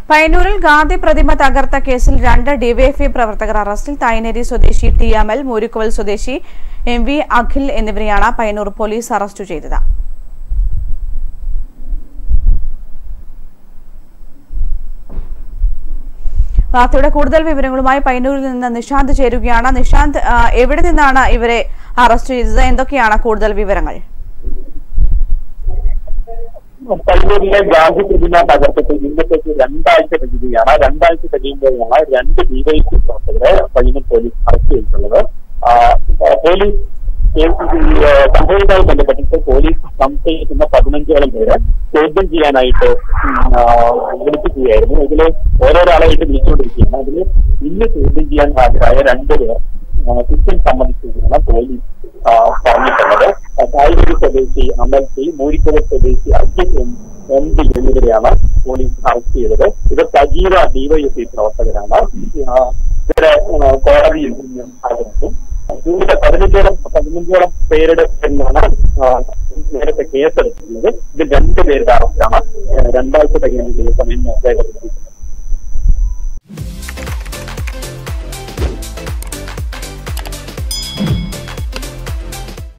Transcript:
പയ്യന്നൂരിൽ ഗാന്ധി പ്രതിമ തകർത്ത കേസിൽ രണ്ട് ഡിവൈഎഫ്ഐ പ്രവർത്തകർ അറസ്റ്റിൽ തായനേരി സ്വദേശി ടി അമൽ മൂരിക്കുവൽ സ്വദേശി എം വി അഖിൽ എന്നിവരെയാണ് പയ്യന്നൂർ പോലീസ് അറസ്റ്റ് ചെയ്തത് വാർത്തയുടെ കൂടുതൽ വിവരങ്ങളുമായി പയ്യന്നൂരിൽ നിന്ന് നിഷാന്ത് ചേരുകയാണ് നിഷാന്ത് ആ, എവിടെ നിന്നാണ് ഇവരെ അറസ്റ്റ് ചെയ്തത് എന്തൊക്കെയാണ് കൂടുതൽ വിവരങ്ങൾ പയ്യൂരിലെ ഗാന്ധി പ്രതിമ തകർത്തിട്ട് ഇന്നത്തേക്ക് രണ്ടാഴ്ച കഴിയുകയാണ് രണ്ടാഴ്ച കഴിയുമ്പോഴാണ് രണ്ട് ഡിവൈഎസ്പി പ്രവർത്തകരെ പയ്യന്നൂർ പോലീസ് അറസ്റ്റ് ചെയ്തിട്ടുള്ളത് ആ, ആ, പോലീസ് കേസ് ഈ, ആ, സംഭവവുമായി ബന്ധപ്പെട്ടിട്ട് പോലീസ് സംശയിക്കുന്ന പതിനഞ്ചോളം പേര് ചോദ്യം ചെയ്യാനായിട്ട് ഉം, ആ, വിളിപ്പിക്കുകയായിരുന്നു ഇതില് ഓരോരാളായിട്ട് വിളിച്ചുകൊണ്ടിരിക്കുകയാണ് അതിൽ ഇന്ന് ചോദ്യം ചെയ്യാൻ ഹാജരായ രണ്ടുപേർ കുറ്റം സംബന്ധിച്ചതാണ് പോലീസ് ആ, പറഞ്ഞിട്ടുള്ളത് കായലൂർ സ്വദേശി അമൽ സി മൂരിക്കവ സ്വദേശി അജിത് എം എം ഡി എന്നിവരെയാണ് പോലീസ് അറസ്റ്റ് ചെയ്തത് ഇത് സജീവ ഡിവൈഎസ്പി പ്രവർത്തകരാണ് ആ, ഇവരെ ആ, കോടതിയിൽ നിന്ന് ഹാജരാക്കും ഇതിന്റെ പതിനഞ്ചോളം പതിനഞ്ചോളം പേരുടെ പേരിലാണ് ആ, നേരത്തെ കേസെടുത്തിട്ടുള്ളത് ഇത് രണ്ടുപേരുടെ അറസ്റ്റാണ് ആ, രണ്ടാഴ്ച കഴിയുന്ന ദിവസം ഇന്ന് രേഖപ്പെടുത്തിയിട്ടുള്ളത്